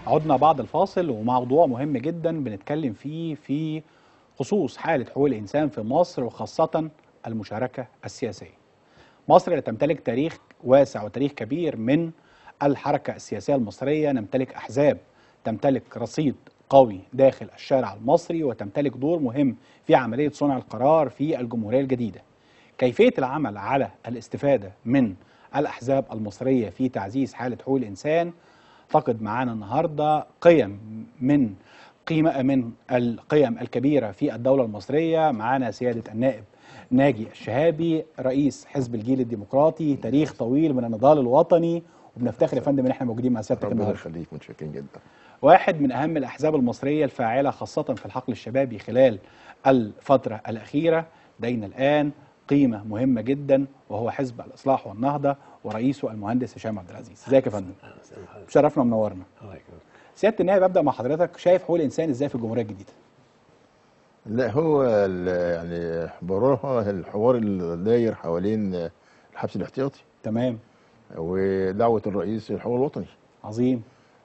عدنا بعد الفاصل وموضوع مهم جدا بنتكلم فيه في خصوص حالة حقوق الإنسان في مصر وخاصة المشاركة السياسية مصر اللي تمتلك تاريخ واسع وتاريخ كبير من الحركة السياسية المصرية نمتلك أحزاب تمتلك رصيد قوي داخل الشارع المصري وتمتلك دور مهم في عملية صنع القرار في الجمهورية الجديدة كيفية العمل على الاستفادة من الأحزاب المصرية في تعزيز حالة حقوق الإنسان فقد معانا النهاردة قيم من قيمة من القيم الكبيرة في الدولة المصرية معانا سيادة النائب ناجي الشهابي رئيس حزب الجيل الديمقراطي تاريخ طويل من النضال الوطني وبنفتخر يا فندم ان احنا موجودين مع سيادتك ربنا النهارده يخليك متشكرين جدا واحد من أهم الأحزاب المصرية الفاعلة خاصة في الحقل الشبابي خلال الفترة الأخيرة لدينا الآن قيمة مهمة جدا وهو حزب الإصلاح والنهضة ورئيسه المهندس هشام عبد العزيز ازيك يا فندم شرفنا ومنورنا سيادة النائب أبدأ مع حضرتك شايف حقوق الإنسان إزاي في الجمهورية الجديدة لا هو ال- يعني براها الحوار اللي داير حوالين الحبس الاحتياطي تمام ودعوة الرئيس للحوار الوطني عظيم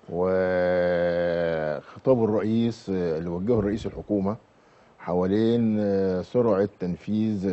وخطاب الرئيس اللي وجهه رئيس الحكومة حوالين سرعة تنفيذ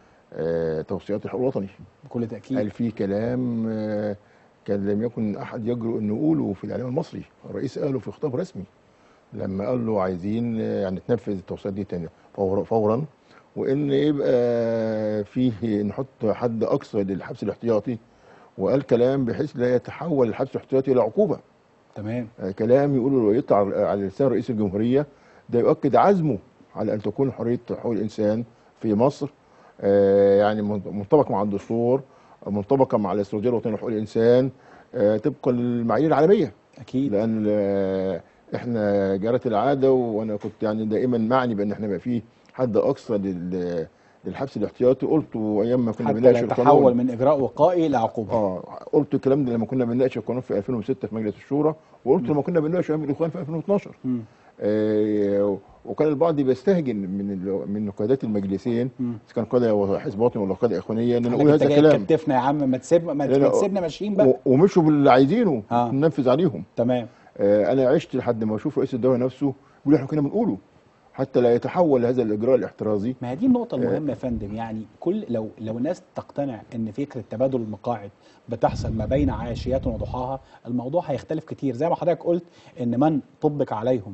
توصيات الحوار الوطني بكل قال تأكيد فيه كلام آه، كان لم يكن احد يجرؤ انه يقوله في الاعلام المصري الرئيس قاله في خطاب رسمي لما قال له عايزين آه، يعني تنفذ التوصيات دي تاني فورا, فورا وان يبقى فيه نحط حد اقصى للحبس الاحتياطي وقال كلام بحيث لا يتحول الحبس الاحتياطي الى عقوبه تمام آه، كلام يقوله يطلع على لسان رئيس الجمهوريه ده يؤكد عزمه على ان تكون حريه حقوق الانسان في مصر آه، يعني منطبق مع الدستور منطبقه مع الاستراتيجيه الوطنيه لحقوق الانسان آه، طبقا للمعايير العالميه أكيد لان آه، احنا جرت العاده وانا كنت يعني دائما معني بان احنا يبقى في حد اقصى لل- للحبس الاحتياطي قلته ايام ما كنا حتى بنناقش لا القانون يتحول من إجراء وقائي لعقوبة اه قلت الكلام ده لما كنا بنناقش القانون في 2006 في مجلس الشورى وقلت لما كنا بنناقش ايام الاخوان في 2012 مم. آه وكان البعض بيستهجن من ال- من قيادات المجلسين مم. اذا كان قاده حزب وطني ولا قاده اخوانيه ان حضرتك نقول انت هذا جاي الكلام تكتفنا يا عم ما تسيب ما لا، لا، تسيبنا ماشيين بقى و- ومشوا باللي عايزينه آه. ننفذ عليهم تمام آه انا عشت لحد ما اشوف رئيس الدوله نفسه بيقول احنا كنا بنقوله حتى لا يتحول هذا الاجراء الاحترازي ما هي دي النقطة المهمة يا فندم يعني كل لو لو الناس تقتنع ان فكرة تبادل المقاعد بتحصل ما بين عاشيات وضحاها الموضوع هيختلف كتير زي ما حضرتك قلت ان من طبق عليهم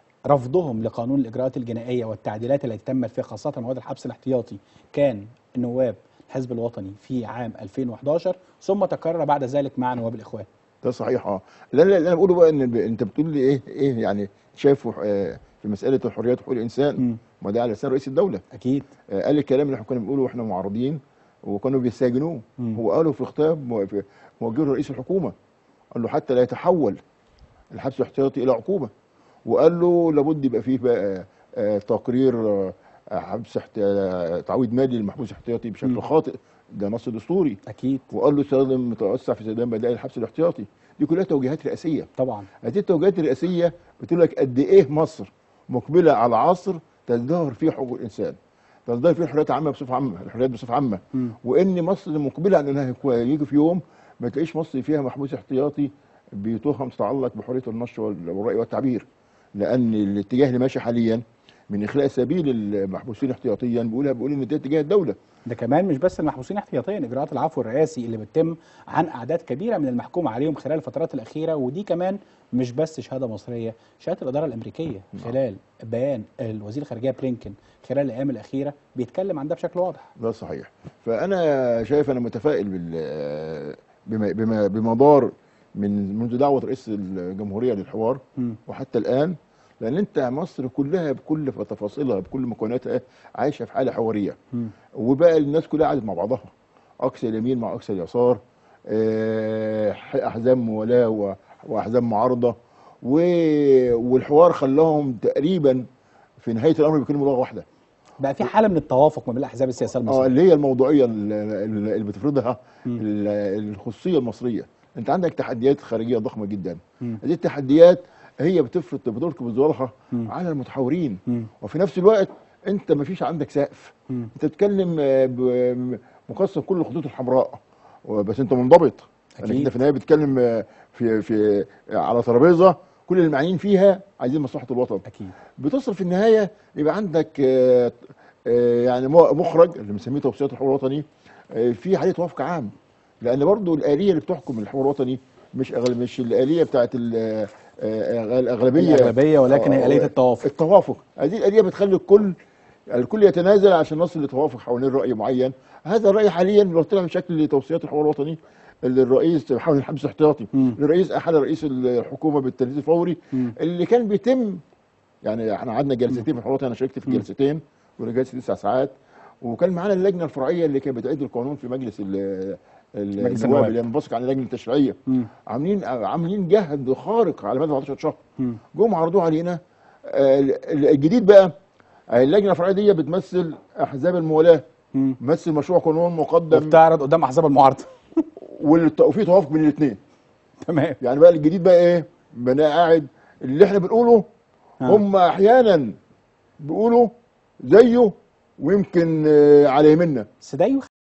رفضهم لقانون الاجراءات الجنائية والتعديلات التي تمت فيها خاصة مواد الحبس الاحتياطي كان نواب الحزب الوطني في عام 2011 ثم تكرر بعد ذلك مع نواب الاخوان ده صحيح اه لا لا اللي انا بقوله بقى ان ب- انت بتقول لي ايه ايه يعني شايفه آه في مساله الحريات وحقوق الانسان مم. ما ده على لسان رئيس الدوله اكيد آه، قال الكلام اللي احنا كنا بنقوله واحنا معارضين وكانوا بيستهجنوه مم. هو قاله في خطاب مو- في- موجهه لرئيس الحكومه قال له حتى لا يتحول الحبس الاحتياطي الى عقوبه وقال له لابد يبقى فيه بقى آه، تقرير آه، حبس احت- آه، تعويض مالي للمحبوس الاحتياطي مم. بشكل خاطئ ده نص دستوري اكيد وقال له استخدم متوسع في استخدام بدائل الحبس الاحتياطي دي كلها توجيهات رئاسيه طبعا هذه التوجيهات الرئاسيه بتقول لك قد ايه مصر مقبله على عصر تزدهر فيه حقوق الانسان تزدهر فيه الحريات العامه بصفه عامه الحريات بصفه عامه مم. وان مصر مقبله على انها يكو- يجي في يوم ما تلاقيش مصر فيها محبوس احتياطي بتهم تتعلق بحريه النشر وال- والراي والتعبير لان الاتجاه اللي ماشي حاليا من اخلاء سبيل المحبوسين احتياطيا بيقولها بيقول ان ده اتجاه الدوله ده كمان مش بس المحبوسين احتياطيا اجراءات العفو الرئاسي اللي بتتم عن اعداد كبيره من المحكوم عليهم خلال الفترات الاخيره ودي كمان مش بس شهاده مصريه شهاده الاداره الامريكيه خلال بيان الوزير الخارجيه بلينكن خلال الايام الاخيره بيتكلم عن ده بشكل واضح ده صحيح فانا شايف انا متفائل بال بما بما بمدار من منذ دعوه رئيس الجمهوريه للحوار مم. وحتى الان لان انت مصر كلها بكل تفاصيلها بكل مكوناتها عايشه في حاله حواريه مم. وبقى الناس كلها قعدت مع بعضها اقصى اليمين مع اقصى اليسار آه، احزاب موالاه و- واحزاب معارضه و- والحوار خلاهم تقريبا في نهايه الامر بيكونوا لغه واحده بقى في حاله من التوافق ما بين الاحزاب السياسيه اه المصريه اللي هي الموضوعيه اللي اللي بتفرضها مم. ال- الخصوصيه المصريه انت عندك تحديات خارجيه ضخمه جدا مم. هذه التحديات هي بتفرض بتركب ظلالها مم. على المتحورين مم. وفي نفس الوقت انت ما فيش عندك سقف مم. انت بتتكلم آه، ب- مقسم كل الخطوط الحمراء بس انت منضبط أكيد. انك انت في النهايه بتتكلم آه، في في على ترابيزه كل المعنيين فيها عايزين مصلحه الوطن اكيد بتصل في النهايه يبقى عندك آه، آه، يعني م- مخرج اللي بنسميه توصيات الحوار الوطني آه، في حاليه وفق عام لان برضو الاليه اللي بتحكم الحوار الوطني مش أغل مش الاليه بتاعت ال- آه، آه، الاغلبيه الأغلبية ولكن هي آه، آلية التوافق. التوافق هذه الاليه بتخلي الكل الكل يتنازل عشان نصل لتوافق حوالين راي معين هذا الراي حاليا لو طلع بشكل توصيات الحوار الوطني اللي الرئيس حول الحبس احتياطي مم. الرئيس احال رئيس الحكومه بالتنفيذ الفوري مم. اللي كان بيتم يعني احنا قعدنا جلستين في الحوار الوطني انا شاركت في الجلستين كنا جلسه تسع ساعات وكان معانا اللجنه الفرعيه اللي كانت بتعيد القانون في مجلس ال- ال- مجلس النواب النواب. اللي منبثق عن اللجنه التشريعيه مم. عاملين عاملين جهد خارق على مدى 14 شهر مم. جم عرضوه علينا آه، ال- الجديد بقى آه، اللجنه الفرعيه دي بتمثل احزاب الموالاه مم. بتمثل مشروع قانون مقدم وبتعرض قدام احزاب المعارضه والت- وفي توافق بين الاثنين تمام يعني بقى الجديد بقى ايه بقى قاعد اللي احنا بنقوله ها. هم احيانا بيقولوا زيه ويمكن آه، على يمنا بس ده